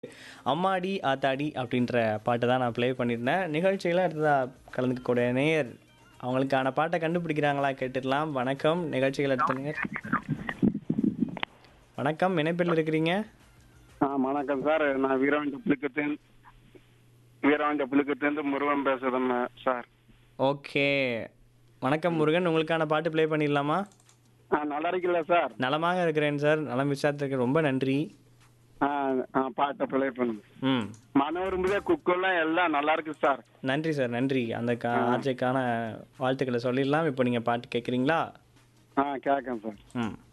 அம்மாடி ஆத்தாடி அப்படின்ற பாட்டு தான் நான் ப்ளே பண்ணியிருந்தேன் நிகழ்ச்சியில் அடுத்ததாக கலந்துக்கக்கூடிய நேயர் அவங்களுக்கான பாட்டை கண்டுபிடிக்கிறாங்களா கேட்டுடலாம் வணக்கம் நிகழ்ச்சிகள் அடுத்த நேயர் வணக்கம் இணைப்பில் இருக்கிறீங்க ஆ வணக்கம் சார் நான் வீரவாண்டி புழுக்கத்தேன் வீரவாண்டி புழுக்கத்தேந்து முருகன் பேசுறேன் சார் ஓகே வணக்கம் முருகன் உங்களுக்கான பாட்டு ப்ளே பண்ணிடலாமா ஆ நல்லா இருக்கீங்களா சார் நலமாக இருக்கிறேன் சார் நலம் விசாரத்துக்கு ரொம்ப நன்றி ஆ ஆ பாட்டை ப்ளே பண்ணுங்க ம் மனோரும்புதே குக்கெல்லாம் எல்லாம் நல்லா இருக்கு சார் நன்றி சார் நன்றி அந்த கா ஆர்ஜேக்கான வாழ்த்துக்களை சொல்லிடலாம் இப்போ நீங்கள் பாட்டு கேட்குறீங்களா ஆ கேட்கேன் சார் ம்